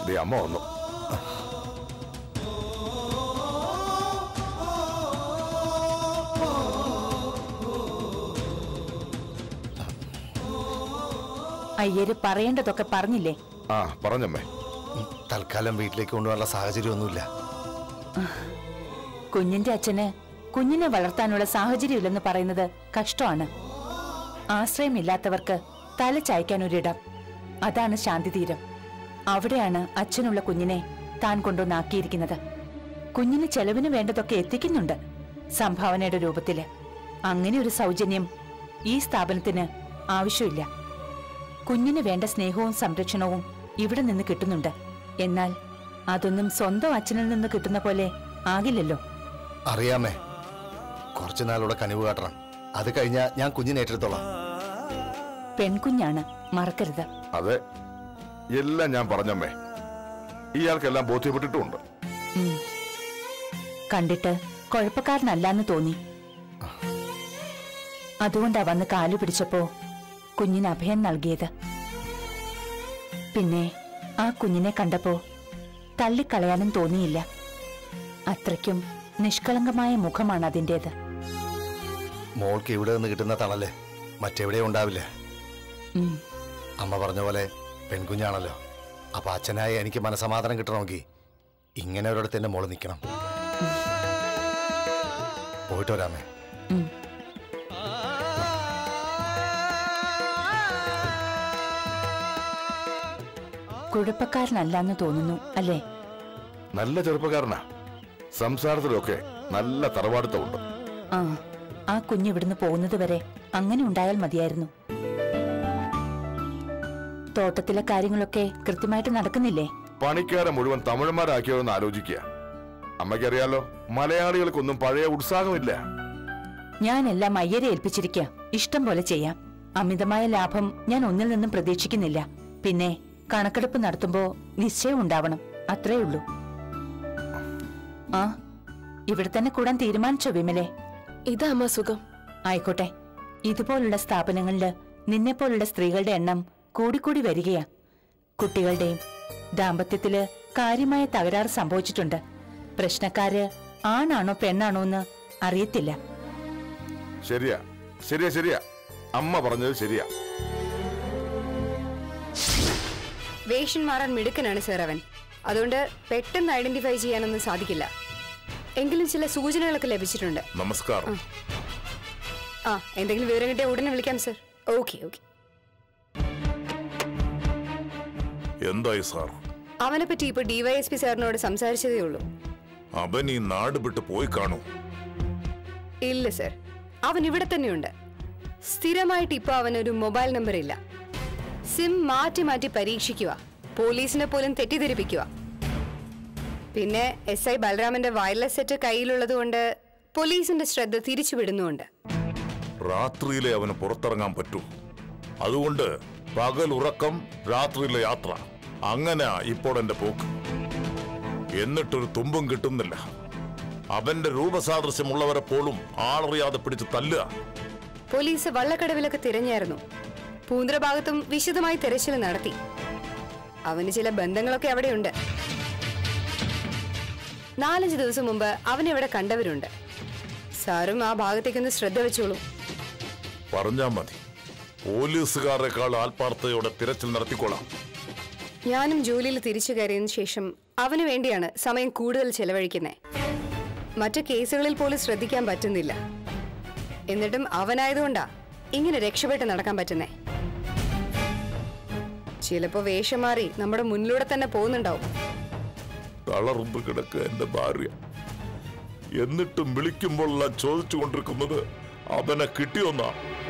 ദേ അമ്മ വന്നു അയ്യര് പറയേണ്ടതൊക്കെ പറഞ്ഞില്ലേ ആ പറഞ്ഞമ്മേ ഉം, തൽക്കാലം വീട്ടിലേക്ക് കൊണ്ടുപോകാനുള്ള സാഹചര്യമൊന്നുമില്ല കുഞ്ഞിന്റെ അച്ഛന് കുഞ്ഞിനെ വളർത്താനുള്ള സാഹചര്യമില്ലെന്ന് പറയുന്നത് കഷ്ടമാണ് ആശ്രയമില്ലാത്തവർക്ക് തല ചായ്ക്കാൻ ഒരിടം അതാണ് ശാന്തിതീരം അവിടെയാണ് അച്ഛനുള്ള കുഞ്ഞിനെ താൻ കൊണ്ടുവന്നാക്കിയിരിക്കുന്നത് കുഞ്ഞിന് ചെലവിന് വേണ്ടതൊക്കെ എത്തിക്കുന്നുണ്ട് സംഭാവനയുടെ രൂപത്തില് അങ്ങനെ ഒരു സൗജന്യം ഈ സ്ഥാപനത്തിന് ആവശ്യമില്ല കുഞ്ഞിന് വേണ്ട സ്നേഹവും സംരക്ഷണവും ഇവിടെ നിന്ന് കിട്ടുന്നുണ്ട് എന്നാൽ അതൊന്നും സ്വന്തം അച്ഛനിൽ നിന്ന് കിട്ടുന്ന പോലെ ആകില്ലല്ലോ അറിയാമേ കുറച്ചു നാളൂടെ കനിവ് കാട്ടണം അത് കഴിഞ്ഞാൽ ഞാൻ കുഞ്ഞിനെ ഏറ്റെടുത്തോളാം പെൺകുഞ്ഞാണ് മറക്കരുത് അതെ എല്ലാം ഞാൻ പറഞ്ഞമ്മേ ഇയാൾക്കെല്ലാം ബോധ്യപ്പെട്ടിട്ടുമുണ്ട് ഉം. കണ്ടിട്ട് കുഴപ്പക്കാരനല്ലാന്ന് തോന്നി അതുകൊണ്ടാ വന്ന് കാലു പിടിച്ചപ്പോ കുഞ്ഞിന് അഭയം നൽകിയത് പിന്നെ ആ കുഞ്ഞിനെ കണ്ടപ്പോ തള്ളിക്കളയാനും തോന്നിയില്ല അത്രയ്ക്കും നിഷ്കളങ്കമായ മുഖമാണ് അതിൻ്റേത് മോൾക്ക് ഇവിടെ നിന്ന് കിട്ടുന്ന തണല് മറ്റെവിടെയും ഉണ്ടാവില്ല ഉം. അമ്മ പറഞ്ഞ പോലെ പെൺകുഞ്ഞാണല്ലോ അപ്പൊ അച്ഛനായി എനിക്ക് മനസമാധാനം കിട്ടണമെങ്കിൽ ഇങ്ങനെ ഒരിടത്ത് എന്റെ മോള് നിൽക്കണം പോയിട്ട് വരാമേ ഉം. കുഴപ്പക്കാരനല്ലാന്ന് തോന്നുന്നു അല്ലേ നല്ല ചെറുപ്പക്കാരനാ സംസാരത്തിലൊക്കെ നല്ല തറവാടുത്തമുണ്ട് ആ ആ കുഞ്ഞ് ഇവിടുന്ന് പോകുന്നത് വരെ അങ്ങനെ ഉണ്ടായാൽ മതിയായിരുന്നു തോട്ടത്തിലെ കാര്യങ്ങളൊക്കെ കൃത്യമായിട്ട് നടക്കുന്നില്ലേ പണിക്കാരെ മുഴുവൻ തമിഴന്മാരാക്കിയതെന്ന് ആലോചിക്കുക അമ്മയ്ക്കറിയാലോ മലയാളികൾക്കൊന്നും പഴയ ഉത്സാഹമില്ല ഞാനെല്ലാം അയ്യരെ ഏൽപ്പിച്ചിരിക്കുക ഇഷ്ടം പോലെ ചെയ്യാം അമിതമായ ലാഭം ഞാൻ ഒന്നിൽ നിന്നും പ്രതീക്ഷിക്കുന്നില്ല പിന്നെ കണക്കെടുപ്പ് നടത്തുമ്പോ നിശ്ചയം ഉണ്ടാവണം അത്രേ ഉള്ളൂ ആ ഇവിടെ തന്നെ കൂടാൻ തീരുമാനിച്ചോ വിമലെ ഇതാ അമ്മ സുഖം ആയിക്കോട്ടെ ഇതുപോലുള്ള സ്ഥാപനങ്ങളില് നിന്നെപ്പോലുള്ള സ്ത്രീകളുടെ എണ്ണം കൂടിക്കൂടി വരികയാ കുട്ടികളുടെയും ദാമ്പത്യത്തില് കാര്യമായ തകരാറ് സംഭവിച്ചിട്ടുണ്ട് പ്രശ്നക്കാര് ആണാണോ പെണ്ണാണോ എന്ന് അറിയത്തില്ല ശരിയാ ശരിയാ ശരിയാ അമ്മ പറഞ്ഞത് ശരിയാ വേഷൻ മാറാൻ മിടുക്കനാണ് സർ അവൻ അതുകൊണ്ട് പെട്ടെന്ന് ഐഡന്റിഫൈ ചെയ്യാനൊന്നും സാധിക്കില്ല എങ്കിലും ചില സൂചനകളൊക്കെ ലഭിച്ചിട്ടുണ്ട് നമസ്കാരം ആ എന്തെങ്കിലും വിവരം കിട്ടിയ ഉടനെ വിളിക്കാം സർ ഓക്കെ ഓക്കെ എന്തായി സാർ അവനെ പറ്റി ഇപ്പൊ ഡിവൈഎസ്പി സാറിനോട് സംസാരിച്ചതേ ഉള്ളൂ അവൻ ഈ നാട് വിട്ട് പോയി കാണൂ ഇല്ല സർ അവൻ ഇവിടെ തന്നെയുണ്ട് സ്ഥിരമായിട്ട് ഇപ്പൊ അവനൊരു മൊബൈൽ നമ്പർ ഇല്ല സിം മാറ്റി മാറ്റി പരീക്ഷിക്കുക പോലീസിനെ പോലും തെറ്റിദ്ധരിപ്പിക്കുക പിന്നെ എസ് ഐ ബലരാമന്റെ വയർലെസ് സെറ്റ് കയ്യിലുള്ളത് കൊണ്ട് പോലീസിന്റെ ശ്രദ്ധ തിരിച്ചുവിടുന്നുമുണ്ട് രാത്രിയിലെ അവന് പുറത്തിറങ്ങാൻ പറ്റൂ അതുകൊണ്ട് പകൽ ഉറക്കം രാത്രിയിലെ യാത്ര അങ്ങനെ ഇപ്പോൾ എന്റെ പോക്ക് എന്നിട്ടൊരു തുമ്പും കിട്ടുന്നില്ല അവന്റെ രൂപസാദൃശ്യമുള്ളവരെ പോലും ആളറിയാതെ പിടിച്ച് തല്ലുക പോലീസ് വള്ളക്കടവിലൊക്കെ തിരഞ്ഞായിരുന്നു പൂന്തറ ഭാഗത്തും വിശദമായി തെരച്ചിൽ നടത്തി അവന് ചില ബന്ധങ്ങളൊക്കെ അവിടെയുണ്ട് നാലഞ്ച് ദിവസം മുമ്പ് അവനെവിടെ കണ്ടവരുണ്ട് സാറും ആ ഭാഗത്തേക്കൊന്ന് ശ്രദ്ധ വെച്ചോളൂ പറഞ്ഞാ മതി പോലീസുകാരെക്കാൾ ആത്മാർത്ഥതയോടെ തിരച്ചിൽ നടത്തിക്കൊള്ളാം ഞാനും ജോലിയിൽ തിരിച്ചു കയറിയതിനു ശേഷം അവന് വേണ്ടിയാണ് സമയം കൂടുതൽ ചെലവഴിക്കുന്നത് മറ്റു കേസുകളിൽ പോലും ശ്രദ്ധിക്കാൻ പറ്റുന്നില്ല എന്നിട്ടും അവനായതുകൊണ്ടാ ഇങ്ങനെ രക്ഷപ്പെട്ട് നടക്കാൻ പറ്റുന്നേ ചിലപ്പോ വേഷം മാറി നമ്മുടെ മുന്നിലൂടെ തന്നെ പോകുന്നുണ്ടാവും തളർന്നു കിടക്കുക എന്റെ ഭാര്യ എന്നിട്ടും വിളിക്കുമ്പോഴെല്ലാം ചോദിച്ചു കൊണ്ടിരിക്കുന്നത് അവനെ കിട്ടിയൊന്നാ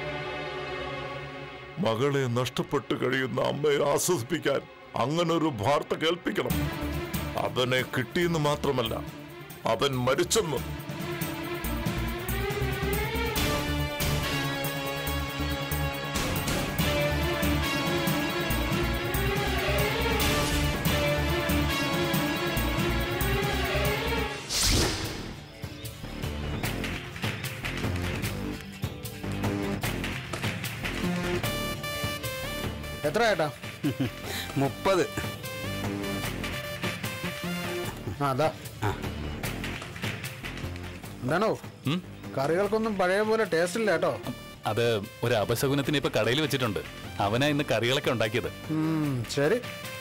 മകളെ നഷ്ടപ്പെട്ടു കഴിയുന്ന അമ്മയെ ആശ്വസിപ്പിക്കാൻ അങ്ങനെ ഒരു വാർത്ത കേൾപ്പിക്കണം അവനെ കിട്ടിയെന്ന് മാത്രമല്ല അവൻ മരിച്ചെന്ന് എത്ര ഏട്ടാ മുപ്പത് ആ അതാ എന്താണോ ഉം? കറികൾക്കൊന്നും പഴയ പോലെ ടേസ്റ്റ് ഇല്ല കേട്ടോ അത് ഒരു അപശകുനത്തിന് ഇപ്പൊ കടയിൽ വെച്ചിട്ടുണ്ട് അവനാ ഇന്ന് കറികളൊക്കെ ഉണ്ടാക്കിയത് ഉം, ശരി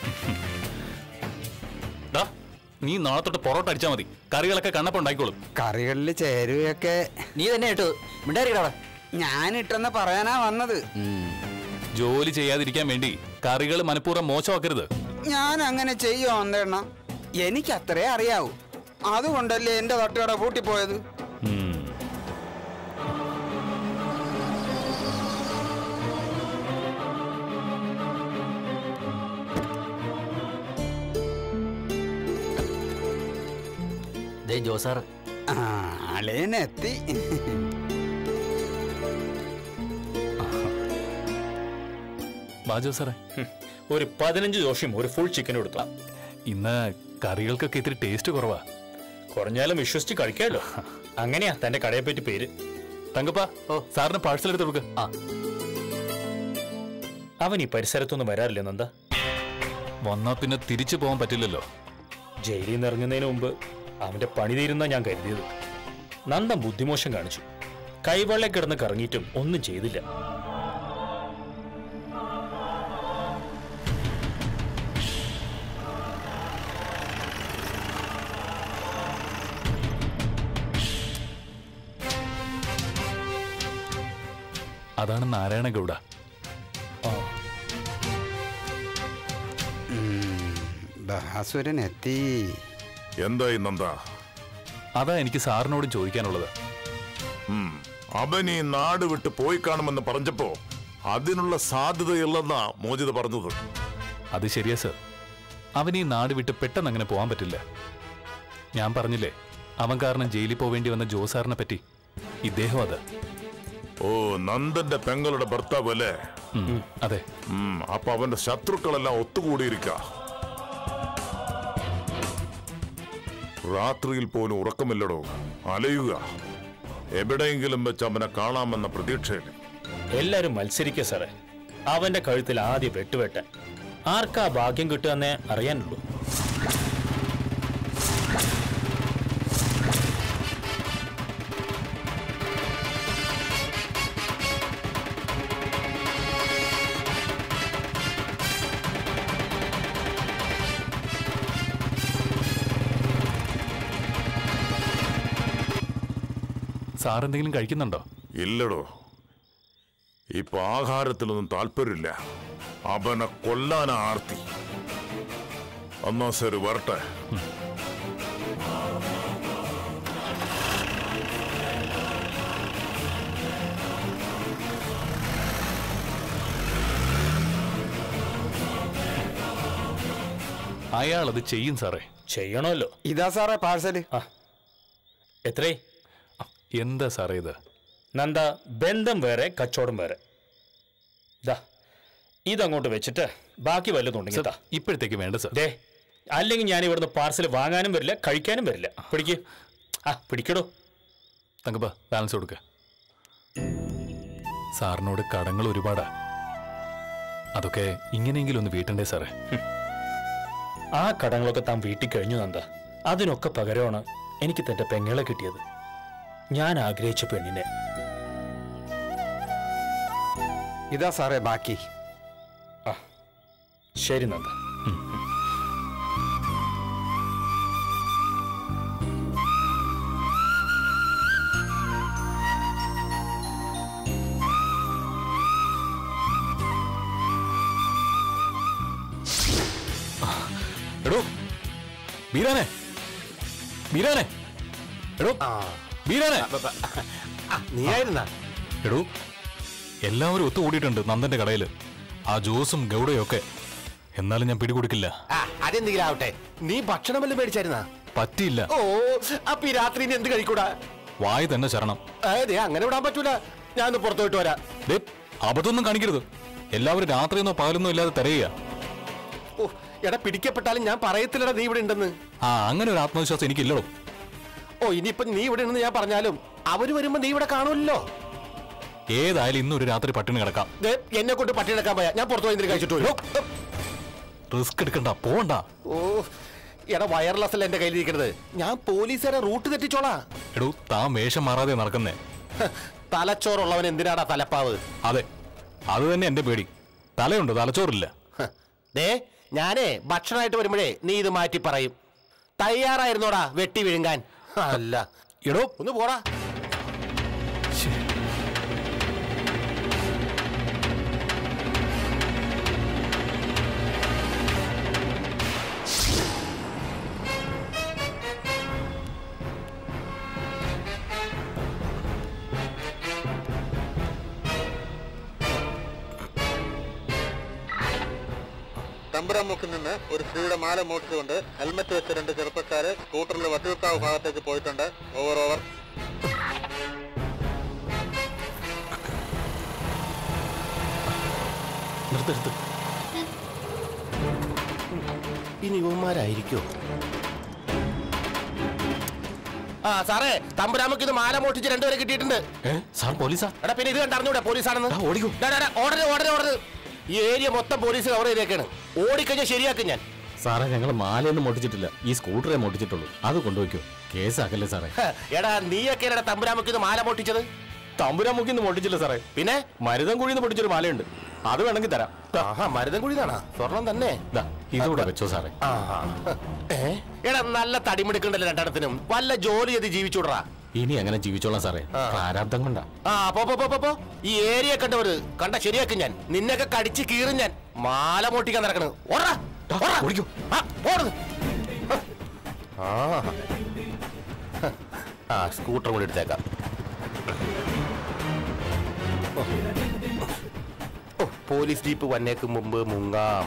ഡാ, നീ നാളെ തൊട്ട് പൊറോട്ട അടിച്ചാ മതി കറികളൊക്കെ കണ്ണപ്പം ഉണ്ടാക്കിക്കോളും കറികളിൽ ചേരുവയൊക്കെ നീ തന്നെ ഇട്ടു മിണ്ടായിരിക്കടാ ഞാൻ ഇട്ടെന്ന് പറയാനാ വന്നത് ജോലി ചെയ്യാതിരിക്കാൻ വേണ്ടി കറികൾ മനഃപൂർവ്വം മോശമാക്കരുത് ഞാൻ അങ്ങനെ ചെയ്യോ അന്തേണ്ണ എനിക്ക് അത്രേ അറിയാവൂ അതുകൊണ്ടല്ലേ എന്റെ തട്ടുകട പൂട്ടിപ്പോയത് ഉം. ദേ ജോസാർ ആ, അളിയനെത്തി വാജോ സാറേ ഒരു പതിനഞ്ച് ദോശയും ഒരു ഫുൾ ചിക്കൻ എടുത്തു ഇന്ന് കറികൾക്കൊക്കെ ഇത്തിരി ടേസ്റ്റ് കുറവാ കുറഞ്ഞാലും വിശ്വസിച്ച് കഴിക്കാമല്ലോ അങ്ങനെയാ തന്റെ കടയെ പറ്റി പേര് തങ്കപ്പ സാറിന് പാഴ്സൽ എടുത്ത് കൊടുക്ക് അവൻ ഈ പരിസരത്തൊന്നും വരാറില്ലേ നന്ദ വന്നാ പിന്നെ തിരിച്ചു പോകാൻ പറ്റില്ലല്ലോ ജയിലിൽ നിന്ന് ഇറങ്ങുന്നതിന് മുമ്പ് അവന്റെ പണി തീരുന്ന ഞാൻ കരുതിയത് നന്ദൻ ബുദ്ധിമോശം കാണിച്ചു കൈവെള്ളം കിടന്ന് കറങ്ങിയിട്ടും ഒന്നും ചെയ്തില്ല അതാണ് നാരായണ ഗൗഡ ബഹാസുരൻ എത്തി എന്തായി നന്ദ അതാ എനിക്ക് സാറിനോട് ചോദിക്കാനുള്ളത് ഉം. അവൻ ഈ നാട് വിട്ട് പോയി കാണുമെന്ന് പറഞ്ഞപ്പോ അതിനുള്ള സാധ്യതയില്ലെന്നാ മോചിത പറഞ്ഞത് അത് ശരിയാ സർ അവൻ ഈ നാട് വിട്ട് പെട്ടെന്ന് അങ്ങനെ പോകാൻ പറ്റില്ല ഞാൻ പറഞ്ഞില്ലേ അവൻ കാരണം ജയിലിൽ പോവേണ്ടി വന്ന ജോസാറിനെ പറ്റി ഇദ്ദേഹം അത് ഓ നന്ദന്റെ പെങ്ങളുടെ ഭർത്താവ് അല്ലേ ഉം, അതെ ഉം, അപ്പൊ അവന്റെ ശത്രുക്കളെല്ലാം ഒത്തുകൂടിയിരിക്ക രാത്രിയിൽ പോലും ഉറക്കമില്ലടോ അലയുക എവിടെയെങ്കിലും വെച്ച് അവനെ കാണാമെന്ന പ്രതീക്ഷയിൽ എല്ലാരും മത്സരിക്കുക സാറേ അവന്റെ കഴുത്തിൽ ആദ്യം വെട്ടുവെട്ടാൻ ആർക്കാ ഭാഗ്യം കിട്ടുകയെന്നേ അറിയാനുള്ളൂ സാർ എന്തെങ്കിലും കഴിക്കുന്നുണ്ടോ ഇല്ലടോ ഇപ്പൊ ആഹാരത്തിലൊന്നും താല്പര്യമില്ല അവനെ കൊല്ലാനാ ആർത്തി എന്നാ ശരി വരട്ടെ അയാൾ അത് ചെയ്യും സാറേ ചെയ്യണമല്ലോ ഇതാ സാറേ പാഴ്സല് എത്രേ എന്താ സാറേ ഇത് നന്ദ ബന്ധം വേറെ കച്ചവടം വേറെ ദാ ഇതങ്ങോട്ട് വെച്ചിട്ട് ബാക്കി വല്ലതുണ്ടെങ്കിൽ താ ഇപ്പോഴത്തേക്ക് വേണ്ട സാർ ദേ അല്ലെങ്കിൽ ഞാൻ ഇവിടുന്ന് പാർസൽ വാങ്ങാനും വരില്ല കഴിക്കാനും വരില്ല പിടിക്ക് ആ പിടിക്കടോ തങ്കപ്പ ബാലൻസ് കൊടുക്ക സാറിനോട് കടങ്ങൾ ഒരുപാടാ അതൊക്കെ ഇങ്ങനെയെങ്കിലും ഒന്ന് വീട്ടണ്ടേ സാറേ ആ കടങ്ങളൊക്കെ താൻ വീട്ടിൽ കഴിഞ്ഞു നന്ദ അതിനൊക്കെ പകരമാണ് എനിക്ക് തന്റെ പെങ്ങളെ കിട്ടിയത് ഞാൻ ആഗ്രഹിച്ച പെണ്ണിനെ ഇതാ സാറേ ബാക്കി ആ ശരി നന്ദ എടോ ബീരാനെ ബീരാനെ എടോ ബീരാനെ നീ ആയിരുന്നാ എടോ എല്ലാവരും ഒത്തുകൂടിയിട്ടുണ്ട് നന്ദന്റെ കടയിൽ ആ ജോസും ഗൗഡയും ഒക്കെ എന്നാലും ഞാൻ പിടികൊടുക്കില്ല ആ അതെന്തെങ്കിലും ആവട്ടെ നീ ഭക്ഷണം വല്ലതും മേടിച്ചായിരുന്നാ പറ്റിയില്ല ഓ അപ്പൊ ഈ രാത്രി ഇനി എന്ത് കഴിക്കൂടാ വായി തന്നെ ശരണം അതെ അങ്ങനെ വിടാൻ പറ്റൂല ഞാൻ ഒന്ന് പുറത്തു പോയിട്ട് വരാം ദേ, അബദ്ധമൊന്നും കാണിക്കരുത് എല്ലാവരും രാത്രിയൊന്നോ പകലൊന്നോ ഇല്ലാതെ തിരയുക ഓ എടാ പിടിക്കപ്പെട്ടാലും ഞാൻ പറയത്തില്ലടാ നീ ഇവിടെ ഉണ്ടെന്ന് ആ അങ്ങനെ ഒരു ആത്മവിശ്വാസം എനിക്കില്ലടോ ഓ ഇനിയിപ്പൊ നീ ഇവിടെ ഉണ്ടെന്ന് ഞാൻ പറഞ്ഞാലും അവര് വരുമ്പോ നീ ഇവിടെ കാണുമല്ലോ ഏതായാലും ഇന്നൊരു രാത്രി പട്ടിണി കിടക്കാം ദേ, എന്നെ കൊണ്ട് പട്ടി എടുക്കാൻ പോയാ ഞാൻ പുറത്തു പോയി എന്തെങ്കിലും കഴിച്ചിട്ട് വരും റിസ്ക് എടുക്കണ്ട പോണ്ട ഓ എടാ വയർലെസ് അല്ല എന്റെ കയ്യിലിരിക്കണത് ഞാൻ പോലീസുകാരെ റൂട്ട് തെറ്റിച്ചോളാ എടോ താൻ വേഷം മാറാതെ നടക്കുന്നേ ഹ, തലച്ചോറുള്ളവൻ എന്തിനാടാ തലപ്പാവ് അതെ അത് തന്നെ എന്റെ പേടി തലയുണ്ട് തലച്ചോറില്ല ഹ, ദേ ഞാനേ ഭക്ഷണമായിട്ട് വരുമ്പോഴേ നീ ഇത് മാറ്റി പറയും തയ്യാറായിരുന്നോടാ വെട്ടി വിഴുങ്ങാൻ അല്ല എടോ ഒന്ന് പോടാ തമ്പുരാമുക്കിൽ നിന്ന് ഒരു സ്ത്രീയുടെ മാല മോഷിച്ചുകൊണ്ട് ഹെൽമറ്റ് വെച്ച രണ്ട് ചെറുപ്പക്കാര് സ്കൂട്ടറിൽ വട്ടിയൂർക്കാവ് ഭാഗത്തേക്ക് പോയിട്ടുണ്ട് ഓവർ ഓവർ നിർത്ത് നിർത്ത് ഇനി ഇവന്മാരായിരിക്കോ ആ സാറേ തമ്പുരാമക്ക് ഇത് മാല മോട്ടിച്ച് രണ്ടുപേരെ കിട്ടിയിട്ടുണ്ട് സാർ പോലീസാ എടാ പിന്നെ ഇത് കണ്ടറിഞ്ഞൂടെ പോലീസാണെന്ന് ഓടിക്കോ ഓടരുത് ഓടരുത് ഓടരുത് ഈ ഏരിയ മൊത്തം പോലീസ് കവർ ചെയ്തേക്കാണ് ഓടിക്കഴിഞ്ഞാൽ ശരിയാക്കും ഞാൻ സാറേ ഞങ്ങൾ മാലയൊന്നും പൊട്ടിച്ചിട്ടില്ല ഈ സ്കൂട്ടറേ പൊട്ടിച്ചിട്ടുള്ളൂ അത് കൊണ്ടുവയ്ക്കോ കേസാക്കല്ലേ സാറേ ഹ, എടാ നീയൊക്കെ എടാ തമ്പുരാമക്ക് ഇത് മാല മോട്ടിച്ചത് തമ്പുരാമുക്കിന്ന് പൊട്ടിച്ചില്ല സാറേ പിന്നെ മരുതം കുഴിന്ന് പൊട്ടിച്ചൊരു മാലയുണ്ട് അത് വേണമെങ്കിൽ തരാം ആഹാ മരുതം കുഴിതാണാ സ്വർണം തന്നെ ദാ, ഇതുകൂടെ വെച്ചോ സാറേ ആഹാ. ഏ? എടാ നല്ല തടിമെടുക്കണ്ടല്ലോ രണ്ടിടത്തിനും വല്ല ജോലി ചെയ്ത് ജീവിച്ചുവിടറാ ഇനി അങ്ങനെ ജീവിച്ചോളാം സാറേ പ്രാരാബ്ദം കൊണ്ടാ ആ പോ പോ പോ, പോ പോ ഈ ഏരിയ കണ്ടവര് കണ്ട ശരിയാക്കും ഞാൻ നിന്നൊക്കെ കടിച്ച് കീറും ഞാൻ മാല മോട്ടിക്കാൻ നടക്കണ് ഓടാ ഓടാ. ആ, ഓടുന്നു. ആ ആ സ്കൂട്ടർ കൂടി എടുത്തേക്കാം ഓ. ഓ, പോലീസ് ജീപ്പ് വന്നേക്ക് മുമ്പ് മുങ്ങാം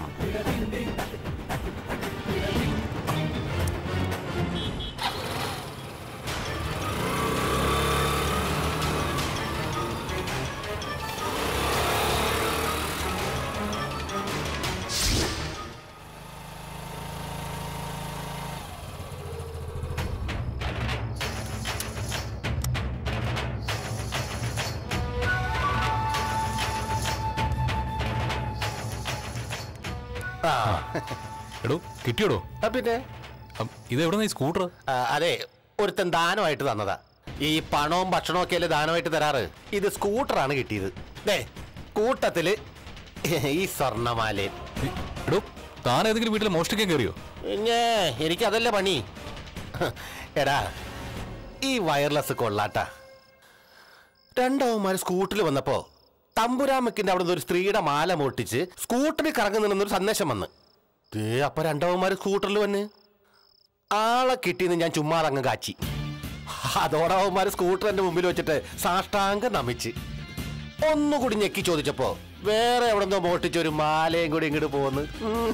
ആ എടോ കിട്ടിയോടോ ആ, പിന്നെ അം, ഇത് എവിടെ ഈ സ്കൂട്ടർ ആ, അതെ ഒരുത്തൻ ദാനമായിട്ട് തന്നതാ ഈ പണവും ഭക്ഷണവും ഒക്കെ അല്ലേ ദാനമായിട്ട് തരാറ് ഇത് സ്കൂട്ടറാണ് കിട്ടിയത് ദേ കൂട്ടത്തില് ഈ സ്വർണ്ണമാലയും എടോ താൻ ഏതെങ്കിലും വീട്ടിൽ മോഷ്ടിക്കാൻ കയറിയോ പിന്നെ എനിക്കതല്ലേ പണി എടാ ഈ വയർലെസ് കൊള്ളാട്ടാ രണ്ടവന്മാർ സ്കൂട്ടറിൽ വന്നപ്പോ തമ്പുരാമക്കിന്റെ അവിടെ നിന്ന് ഒരു സ്ത്രീയുടെ മാല മോട്ടിച്ച് സ്കൂട്ടറിൽ കറങ്ങുന്നൊരു സന്ദേശം വന്ന് ദേ അപ്പൊ രണ്ടവന്മാർ സ്കൂട്ടറിൽ വന്ന് ആളെ കിട്ടിയെന്ന് ഞാൻ ചുമ്മാ അങ്ങ് കാച്ചി അതോടെ അവന്മാർ സ്കൂട്ടർ എന്റെ മുമ്പിൽ വെച്ചിട്ട് സാഷ്ടാംഗം നമിച്ച് ഒന്നുകൂടി ഞെക്കി ചോദിച്ചപ്പോ വേറെ എവിടെന്തോ മോട്ടിച്ച് ഒരു മാലയും കൂടി ഇങ്ങോട്ട് പോന്ന് ഉം.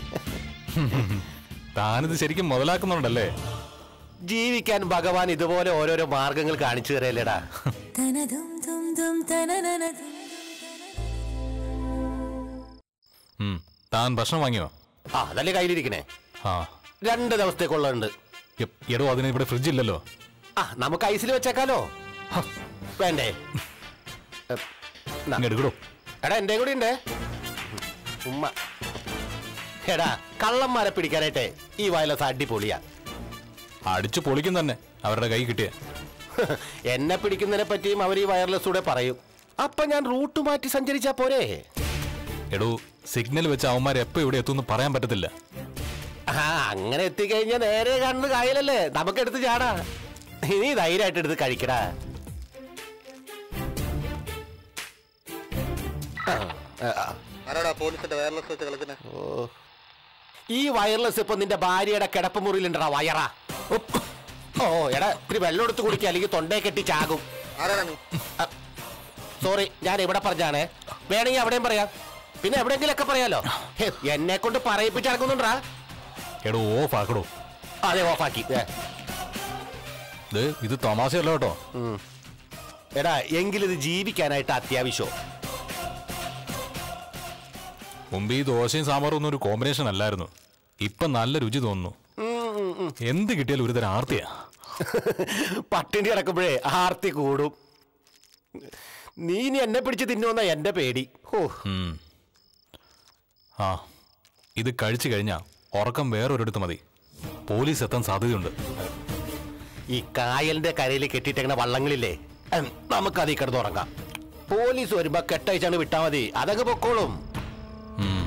താനിത് ശരിക്കും മുതലാക്കുന്നുണ്ടല്ലേ ജീവിക്കാൻ ഭഗവാൻ ഇതുപോലെ ഓരോരോ മാർഗങ്ങൾ കാണിച്ചു തരല്ലേടാ ഉം, താൻ ഭക്ഷണം വാങ്ങിയോ ആ അതല്ലേ കയ്യിലിരിക്കണേ ആ രണ്ട് ദിവസത്തേക്കുള്ളുണ്ട് എ- എടോ അതിന് ഇവിടെ ഫ്രിഡ്ജ് ഇല്ലല്ലോ ആ നമുക്ക് ഐസിൽ വെച്ചേക്കാലോ ഹ, വേണ്ടേ എ, നാ. ഇങ്ങ് എടുക്കടോ എടാ എന്റെ കൂടി ഉണ്ടേ ഉമ്മ എടാ കള്ളന്മാരെ പിടിക്കാനായിട്ടേ ഈ വയലസ് അടിപൊളിയാ അടിച്ചു പൊളിക്കും തന്നെ അവരുടെ കൈ കിട്ടിയ എന്നെ പിടിക്കുന്നതിനെ പറ്റിയും അവർ ഈ വയർലെസ്സൂടെ പറയും അപ്പൊ ഞാൻ റൂട്ട് മാറ്റി സഞ്ചരിച്ചാ പോരെ എടോ സിഗ്നൽ വെച്ച് അവന്മാർ എപ്പോ ഇവിടെ എത്തുമെന്ന് പറയാൻ പറ്റത്തില്ല ആ അങ്ങനെ എത്തിക്കഴിഞ്ഞാ നേരെ കാണുന്നത് കായലല്ലേ നമുക്ക് എടുത്ത് ചാടാ ഇനി ധൈര്യമായിട്ട് എടുത്ത് കഴിക്കടാ ആ, ആ, ആ. ആരാടാ പോലീസിന്റെ വയർലെസ് വെച്ച് കളിക്കുന്നത് ഓ. ഈ വയർലെസ് ഇപ്പൊ നിന്റെ ഭാര്യയുടെ കിടപ്പ് മുറിയിലുണ്ടടാ വയറാ ഉപ്പ്. ഓ എടാ ഇത്തിരി വെള്ളം എടുത്ത് കുടിക്കുക അല്ലെങ്കിൽ തൊണ്ടയെ കെട്ടി ചാകും ആരാടാ നീ സോറി ഞാൻ ഇവിടെ പറഞ്ഞാണേ വേണമെങ്കിൽ അവിടെയും പറയാം പിന്നെ എവിടെയെങ്കിലൊക്കെ പറയാലോ ഹെ, എന്നെ കൊണ്ട് പറയിപ്പിച്ച് നടക്കുന്നുണ്ടാ എടോ ഓഫ് ആക്കടോ അതെ ഓഫാക്കി ദേ. ഇത് ഇത് തമാശയല്ല കേട്ടോ ഉം. എടാ എങ്കിലിത് ജീവിക്കാനായിട്ട് അത്യാവശ്യം മുമ്പ് ഈ ദോശയും സാമ്പാറും ഒന്നും ഒരു കോമ്പിനേഷൻ അല്ലായിരുന്നു ഇപ്പൊ നല്ല രുചി തോന്നുന്നു എന്ത് കിട്ടിയാലും ഒരുതരം ആർത്തിയാ പട്ടിണി കിടക്കുമ്പോഴേ ആർത്തി കൂടും നീ ഇനി എന്നെ പിടിച്ച് തിന്നുവന്ന എന്റെ പേടി ഓ ഉം. ആ ഇത് കഴിച്ചു കഴിഞ്ഞാ ഉറക്കം വേറൊരിടത്ത് മതി പോലീസ് എത്താൻ സാധ്യതയുണ്ട് ഈ കായലിന്റെ കരയിൽ കെട്ടിയിട്ടേക്കുന്ന വള്ളങ്ങളില്ലേ ഉം, നമുക്ക് അതിൽ കിടന്ന് ഉറങ്ങാം പോലീസ് വരുമ്പോ കെട്ടയച്ചാണ് വിട്ടാ മതി അതൊക്കെ പൊക്കോളും ഉം.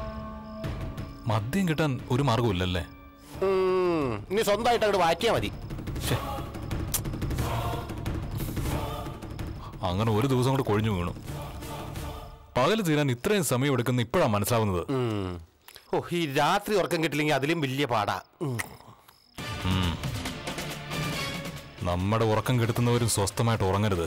മദ്യം കിട്ടാൻ ഒരു മാർഗമില്ലല്ലേ ഉം, ഇനി സ്വന്തമായിട്ട് അങ്ങോട്ട് വാറ്റിയാ മതി ശ്ശെ. അങ്ങനെ ഒരു ദിവസം കൂടെ കൊഴിഞ്ഞു വീണു പകല് തീരാൻ ഇത്രയും സമയം എടുക്കുന്ന ഇപ്പോഴാണ് മനസ്സിലാവുന്നത് ഉം. ഓ ഈ രാത്രി ഉറക്കം കിട്ടില്ലെങ്കിൽ അതിലും വലിയ പാടാ ഉം. ഉം. നമ്മുടെ ഉറക്കം കെടുത്തുന്നവരും സ്വസ്ഥമായിട്ട് ഉറങ്ങരുത്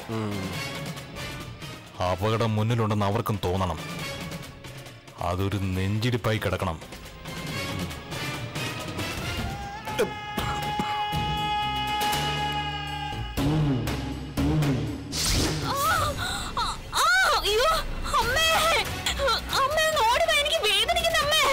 അപകടം മുന്നിലുണ്ടെന്ന് അവർക്കും തോന്നണം അതൊരു നെഞ്ചിടിപ്പായി കിടക്കണം ആ, അയ്യോ അമ്മേ അമ്മേ ഒന്ന് ഓടി വാ, എനിക്ക് വേദനിക്കുന്നു അമ്മേ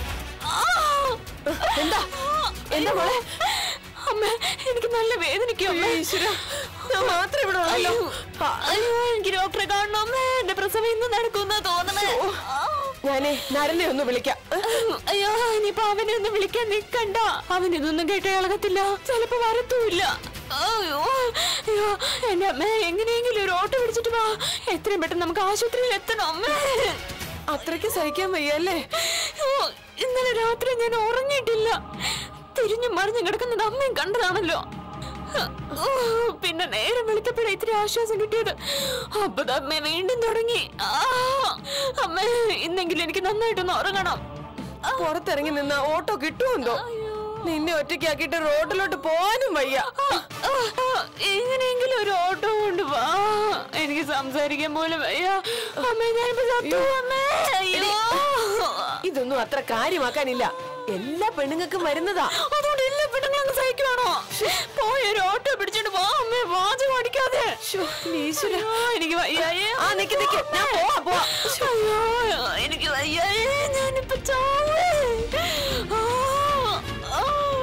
എന്താ എന്താ മോളെ അമ്മേ എനിക്ക് നല്ല വേദനിക്കും അമ്മേ ഞാൻ മാത്രം ഇവിടെ ഉള്ളല്ലോ അയ്യോ എനിക്ക് ഡോക്ടറെ കാണണം അമ്മേ എന്റെ പ്രസവം ഇന്ന് നടക്കുന്ന തോന്നണേ ഞാനേ നരനെ ഒന്ന് വിളിക്കാം അയ്യോ ഇനിയിപ്പോ അവനെ ഒന്ന് വിളിക്കാൻ നിക്കണ്ട അവൻ ഇതൊന്നും കേട്ട ഇളകത്തില്ല ചിലപ്പോ വരത്തുമില്ല അയ്യോ അയ്യോ എന്റെ അമ്മ എങ്ങനെയെങ്കിലും ഒരു ഓട്ടോ പിടിച്ചിട്ട് വാ എത്രയും പെട്ടെന്ന് നമുക്ക് ആശുപത്രിയിൽ എത്തണം അമ്മേ അത്രയ്ക്ക് സഹിക്കാൻ വയ്യല്ലേ ഓ, ഇന്നലെ രാത്രി ഞാൻ ഉറങ്ങിയിട്ടില്ല തിരിഞ്ഞും മറിഞ്ഞും കിടക്കുന്നത് അമ്മയും കണ്ടതാണല്ലോ ഓ, പിന്നെ നേരം വെളുത്തപ്പോഴേ ഇത്തിരി ആശ്വാസം കിട്ടിയത് അപ്പൊ ദാ അമ്മ വീണ്ടും തുടങ്ങി ആ, അമ്മ ഇന്നെങ്കിലും എനിക്ക് നന്നായിട്ടൊന്ന് ഉറങ്ങണം പുറത്തിറങ്ങി നിന്ന ഓട്ടോ കിട്ടുമെന്തോ നിന്നെ ഒറ്റയ്ക്കാക്കിയിട്ട് റോഡിലോട്ട് പോകാനും വയ്യ എങ്ങനെയെങ്കിലും ഒരു ഓട്ടോ കൊണ്ട് വാ എനിക്ക് സംസാരിക്കാൻ പോലും വയ്യ അമ്മ ഞാനിപ്പോ സത്തു അമ്മേ അയ്യോ ഇതൊന്നും അത്ര കാര്യമാക്കാനില്ല എല്ലാ പെണ്ണുങ്ങൾക്കും വരുന്നതാ അതുകൊണ്ട് എല്ലാ പെണ്ണുങ്ങളും സഹിക്കുവാണോ പോയി ഒരു ഓട്ടോ പിടിച്ചോണ്ട് പോ അമ്മേ വാചകം അടിക്കാതെ അയ്യോ, എനിക്ക് വയ്യായേ ആ നിക്ക് നിക്ക് ഞാൻ പോവാ പോവാ അയ്യോ എനിക്ക് വയ്യായേ ഞാനിപ്പോ ചാവേ ആ, ആ.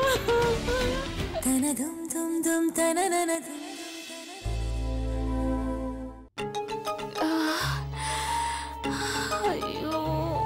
അയ്യോ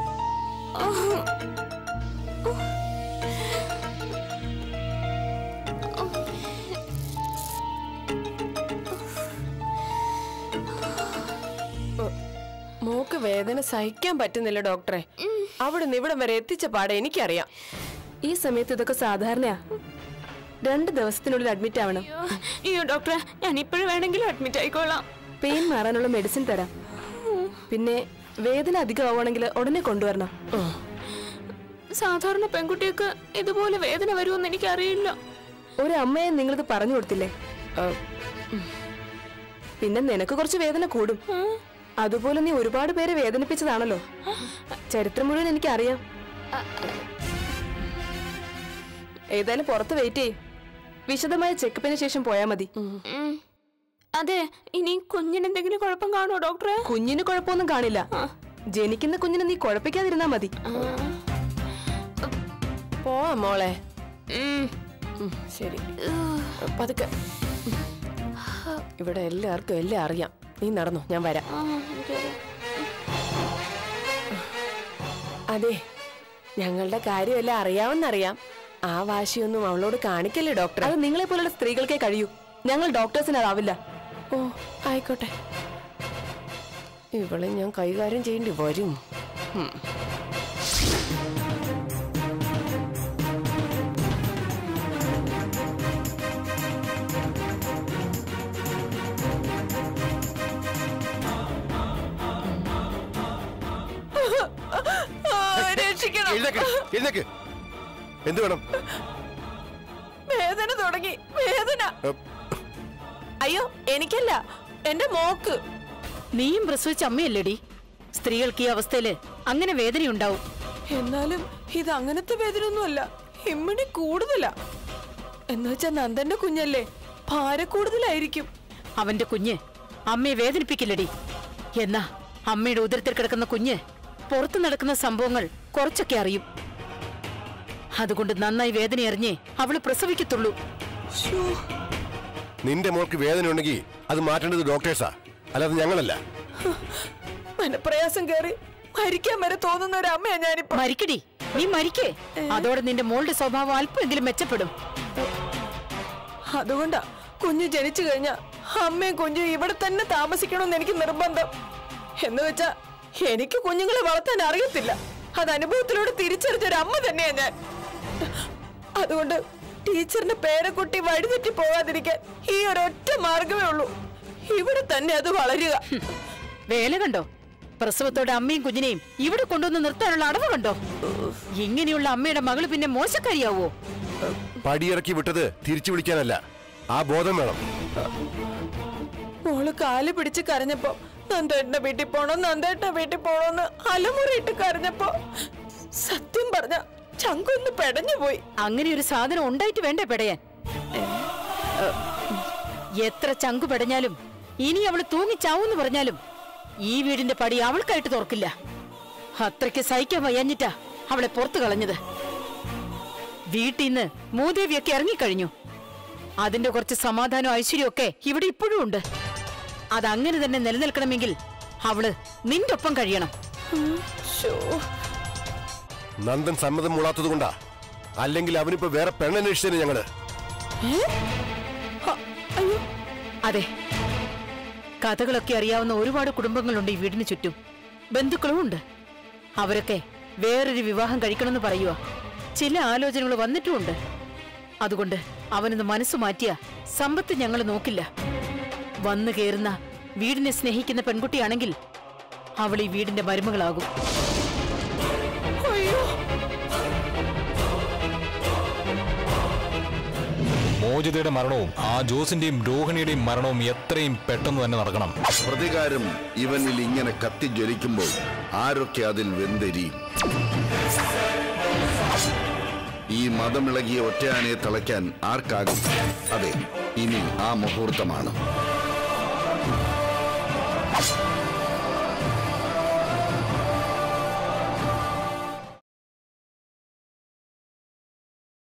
മോക്ക് വേദന സഹിക്കാൻ പറ്റുന്നില്ല ഡോക്ടറെ അവിടെ നിന്ന് ഇവിടം വരെ എത്തിച്ച പാടെ എനിക്കറിയാം ഈ സമയത്ത് ഇതൊക്കെ സാധാരണയാ രണ്ട് ദിവസത്തിനുള്ളിൽ അഡ്മിറ്റ് ആവണം അയ്യോ ഡോക്ടറെ ഞാൻ ഇപ്പോഴും വേണമെങ്കിലും അഡ്മിറ്റ് ആയിക്കോളാം പെയിൻ മാറാനുള്ള മെഡിസിൻ തരാം പിന്നെ വേദന അധികം ആവുകയാണെങ്കിൽ ഉടനെ കൊണ്ടുവരണം സാധാരണ പെൺകുട്ടികൾക്ക് ഇതുപോലെ വേദന വരുമെന്ന് എനിക്കറിയില്ല ഒരു അമ്മയെ നിങ്ങളിത് പറഞ്ഞു കൊടുത്തില്ലേ ആ, ഉം. പിന്നെ നിനക്ക് കുറച്ച് വേദന കൂടും അതുപോലെ നീ ഒരുപാട് പേരെ വേദനിപ്പിച്ചതാണല്ലോ ചരിത്രം മുഴുവൻ എനിക്കറിയാം ഏതായാലും പുറത്ത് വെയിറ്റ് ചെയ്യ് വിശദമായ ചെക്കപ്പിന് ശേഷം പോയാ മതി ഉം. അതെ ഇനി കുഞ്ഞിനെന്തെങ്കിലും കുഴപ്പം കാണുമോ ഡോക്ടറെ കുഞ്ഞിന് കുഴപ്പമൊന്നും കാണില്ല ജനിക്കുന്ന കുഞ്ഞിനെ നീ കുഴപ്പിക്കാതിരുന്നാ മതി പോവാ മോളെ ഉം, ശരി പതുക്കെ ഇവിടെ എല്ലാവർക്കും എല്ലാം അറിയാം നീ നടന്നോ ഞാൻ വരാം അതെ ഞങ്ങളുടെ കാര്യമെല്ലാം അറിയാമെന്നറിയാം ആ വാശിയൊന്നും അവളോട് കാണിക്കല്ലേ ഡോക്ടർ അത് നിങ്ങളെ പോലുള്ള സ്ത്രീകൾക്കേ കഴിയൂ ഞങ്ങൾ ഡോക്ടേഴ്സിന് അതാവില്ല ഓ ആയിക്കോട്ടെ ഇവളെ ഞാൻ കൈകാര്യം ചെയ്യേണ്ടി വരും ഉം. രക്ഷിക്കണം എഴുന്നേക്ക് എഴുന്നേക്ക് എന്ത് വേണം വേദന തുടങ്ങി വേദന ഏ, അയ്യോ എനിക്കല്ല എന്റെ മോക്ക് നീയും പ്രസവിച്ച അമ്മയല്ലേടി സ്ത്രീകൾക്ക് ഈ അവസ്ഥയില് അങ്ങനെ വേദനയുണ്ടാവും എന്നാലും ഇത് അങ്ങനത്തെ വേദനയൊന്നുമല്ല ഇമ്മിണി കൂടുതലാ എന്നുവെച്ചാ നന്ദന്റെ കുഞ്ഞല്ലേ ഭാര കൂടുതലായിരിക്കും അവന്റെ കുഞ്ഞ് അമ്മയെ വേദനിപ്പിക്കില്ലടി എന്നാ അമ്മയുടെ ഉദരത്തിൽ കിടക്കുന്ന കുഞ്ഞ് പുറത്തു നടക്കുന്ന സംഭവങ്ങൾ കുറച്ചൊക്കെ അറിയും അതുകൊണ്ട് നന്നായി വേദന അറിഞ്ഞേ അവള് പ്രസവിക്കത്തുള്ളൂ നിന്റെ മോൾക്ക് വേദന ഉണ്ടെങ്കിൽ അത് മാറ്റേണ്ടത് ഡോക്ടേഴ്സാ അല്ലാതെ ഞങ്ങളല്ല മനപ്രയാസം കയറി മരിക്കാൻ വരെ തോന്നുന്ന ഒരു അമ്മയാ ഞാനിപ്പോ മരിക്കടി നീ മരിക്കേ അതോടെ നിന്റെ മോളുടെ സ്വഭാവം അല്പമെങ്കിലും മെച്ചപ്പെടും അതുകൊണ്ടാ കുഞ്ഞ് ജനിച്ചു കഴിഞ്ഞ അമ്മയും കുഞ്ഞും ഇവിടെ തന്നെ താമസിക്കണമെന്ന് എനിക്ക് നിർബന്ധം എന്ന് വെച്ചാ എനിക്ക് കുഞ്ഞുങ്ങളെ വളർത്താൻ അറിയത്തില്ല അത് അനുഭവത്തിലൂടെ തിരിച്ചറിഞ്ഞ ഒരു അമ്മ തന്നെയാ ഞാൻ അതുകൊണ്ട് ടീച്ചറിന്റെ പേരക്കുട്ടി വഴിതെറ്റി പോകാതിരിക്കാൻ ഈ ഒരൊറ്റ മാർഗമേ ഉള്ളൂ ഇവിടെ തന്നെ അത് വളരുക വേല കണ്ടോ പ്രസവത്തോടെ അമ്മയും കുഞ്ഞിനെയും ഇവിടെ കൊണ്ടുവന്ന് നിർത്താനുള്ള അടവ് കണ്ടോ ഇങ്ങനെയുള്ള അമ്മയുടെ മകള് പിന്നെ മോശക്കാരിയാവോ പടിയിറക്കി വിട്ടത് തിരിച്ചു വിളിക്കാനല്ല ആ ബോധം വേണം മോള് കാല് പിടിച്ച് കരഞ്ഞപ്പോ നന്ദേട്ടന്റെ വീട്ടിൽ പോണോ നന്ദേട്ടന്റെ വീട്ടിൽ പോണോന്ന് അലമുറയിട്ട് കരഞ്ഞപ്പോ സത്യം പറഞ്ഞ ചങ്കൊന്ന് പെടഞ്ഞു പോയി അങ്ങനെ ഒരു സാധനം ഉണ്ടായിട്ട് വേണ്ടേ പെടയാൻ ഏ, എത്ര ചങ്കു പെടഞ്ഞാലും ഇനി അവള് തൂങ്ങിച്ചാവൂന്ന് പറഞ്ഞാലും ഈ വീടിന്റെ പടി അവൾക്കായിട്ട് തുറക്കില്ല അത്രയ്ക്ക് സഹിക്കാൻ വയ്യാഞ്ഞിട്ടാ അവളെ പുറത്തു കളഞ്ഞത് വീട്ടിൽ നിന്ന് മൂദേവിയൊക്കെ ഇറങ്ങിക്കഴിഞ്ഞു അതിന്റെ കുറച്ച് സമാധാനവും ഐശ്വര്യമൊക്കെ ഇവിടെ ഇപ്പോഴും ഉണ്ട് അതങ്ങനെ തന്നെ നിലനിൽക്കണമെങ്കിൽ അവള് നിന്റെ ഒപ്പം കഴിയണം നന്ദൻ സമ്മതം മൂളാത്തത് കൊണ്ടാ അല്ലെങ്കിൽ അവനിപ്പോ വേറെ പെണ്ണന്വേഷിച്ചതിന് ഞങ്ങള് അതെ കഥകളൊക്കെ അറിയാവുന്ന ഒരുപാട് കുടുംബങ്ങളുണ്ട് ഈ വീടിന് ചുറ്റും ബന്ധുക്കളും ഉണ്ട് അവരൊക്കെ വേറൊരു വിവാഹം കഴിക്കണമെന്ന് പറയുക ചില ആലോചനകൾ വന്നിട്ടുമുണ്ട് അതുകൊണ്ട് അവനൊന്ന് മനസ്സ് മാറ്റിയ സമ്പത്ത് ഞങ്ങൾ നോക്കില്ല വന്നു കയറുന്ന വീടിനെ സ്നേഹിക്കുന്ന പെൺകുട്ടിയാണെങ്കിൽ അവൾ ഈ വീടിന്റെ മരുമകളാകും മോചിതയുടെ മരണവും ആ ജോസിന്റെയും രോഹിണിയുടെയും മരണവും എത്രയും പെട്ടെന്ന് തന്നെ നടക്കണം പ്രതികാരം ഇവനിൽ ഇങ്ങനെ കത്തിജ്വലിക്കുമ്പോൾ ആരൊക്കെ അതിൽ വെന്തെരിയും ഈ മതമിളകിയ ഒറ്റയാനയെ തളയ്ക്കാൻ ആർക്കാകും അതെ ഇനി ആ മുഹൂർത്തമാണ്